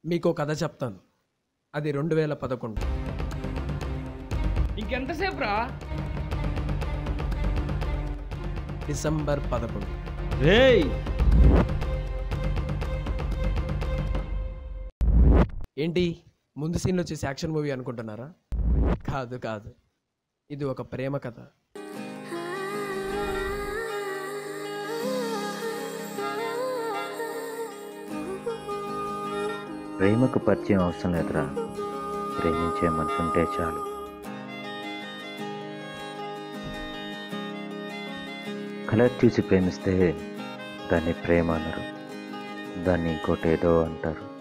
మీకు కథ చెప్తాను అది రెండు వేల పదకొండు ఇంకెంతసేపు రా డిసెంబర్ పదకొండు రేయ్ ఏంటి ముందు సీన్లో వచ్చేసి యాక్షన్ మూవీ అనుకుంటున్నారా కాదు కాదు ఇది ఒక ప్రేమ కథ ప్రేమకు పరిచయం అవసరం లేదురా ప్రేమించే మనసుంటే చాలు కలర్ చూసి ప్రేమిస్తే దాన్ని ప్రేమ అనరు దాన్ని ఇంకోటి ఏదో అంటారు